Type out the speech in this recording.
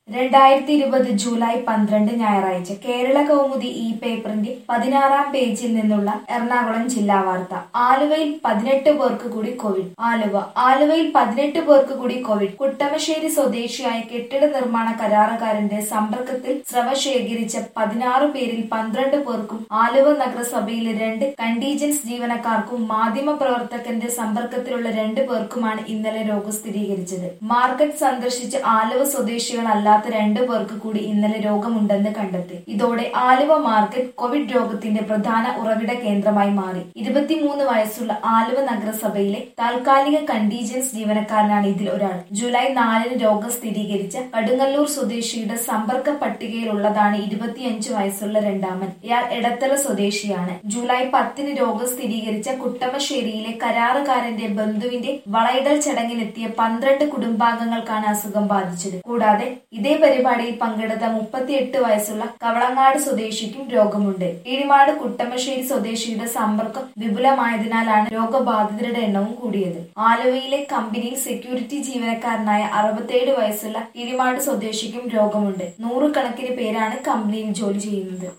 രണ്ടായിരത്തി ഇരുപത് ജൂലൈ പന്ത്രണ്ട് ഞായറാഴ്ച കേരള കൗമുദി ഈ പേപ്പറിന്റെ പതിനാറാം പേജിൽ നിന്നുള്ള എറണാകുളം ജില്ലാ വാർത്ത ആലുവയിൽ പതിനെട്ട് പേർക്ക് കൂടി കോവിഡ് ആലുവ ആലുവയിൽ പതിനെട്ട് പേർക്ക് കൂടി കോവിഡ് കുട്ടമശ്ശേരി സ്വദേശിയായ കെട്ടിട നിർമ്മാണ കരാറുകാരന്റെ സമ്പർക്കത്തിൽ സ്രവ ശേഖരിച്ച പതിനാറ് പേരിൽ പന്ത്രണ്ട് പേർക്കും ആലുവ നഗരസഭയിലെ രണ്ട് കണ്ടീജൻസ് ജീവനക്കാർക്കും മാധ്യമ പ്രവർത്തകന്റെ സമ്പർക്കത്തിലുള്ള രണ്ട് പേർക്കുമാണ് ഇന്നലെ രോഗം സ്ഥിരീകരിച്ചത് മാർക്കറ്റ് സന്ദർശിച്ച് ആലുവ സ്വദേശികളല്ലാത്ത രണ്ടു പേർക്ക് കൂടി ഇന്നലെ രോഗമുണ്ടെന്ന് കണ്ടെത്തി ഇതോടെ ആലുവ മാർക്കറ്റ് കോവിഡ് രോഗത്തിന്റെ പ്രധാന ഉറവിട കേന്ദ്രമായി മാറി ഇരുപത്തിമൂന്ന് വയസ്സുള്ള ആലുവ നഗരസഭയിലെ താൽക്കാലിക കണ്ടീജൻസ് ജീവനക്കാരനാണ് ഇതിൽ ഒരാൾ ജൂലൈ നാലിന് രോഗം സ്ഥിരീകരിച്ച കടുങ്ങല്ലൂർ സ്വദേശിയുടെ സമ്പർക്ക പട്ടികയിലുള്ളതാണ് ഇരുപത്തിയഞ്ച് വയസ്സുള്ള രണ്ടാമൻ ഇയാൾ എടത്തല സ്വദേശിയാണ് ജൂലൈ പത്തിന് രോഗം സ്ഥിരീകരിച്ച കുട്ടമശ്ശേരിയിലെ കരാറുകാരന്റെ ബന്ധുവിന്റെ വളയിടൽ ചടങ്ങിനെത്തിയ പന്ത്രണ്ട് കുടുംബാംഗങ്ങൾക്കാണ് അസുഖം ബാധിച്ചത് കൂടാതെ ഇതേ പരിപാടിയിൽ പങ്കെടുത്ത മുപ്പത്തിയെട്ട് വയസ്സുള്ള കവളങ്ങാട് സ്വദേശിക്കും രോഗമുണ്ട് കീഴിമാട് കുട്ടമശ്ശേരി സ്വദേശിയുടെ സമ്പർക്കം വിപുലമായതിനാലാണ് രോഗബാധിതരുടെ എണ്ണവും കൂടിയത് ആലുവയിലെ കമ്പനിയിൽ സെക്യൂരിറ്റി ജീവനക്കാരനായ അറുപത്തിയേഴ് വയസ്സുള്ള കീഴിമാട് സ്വദേശിക്കും രോഗമുണ്ട് നൂറുകണക്കിന് പേരാണ് കമ്പനിയിൽ ജോലി ചെയ്യുന്നത്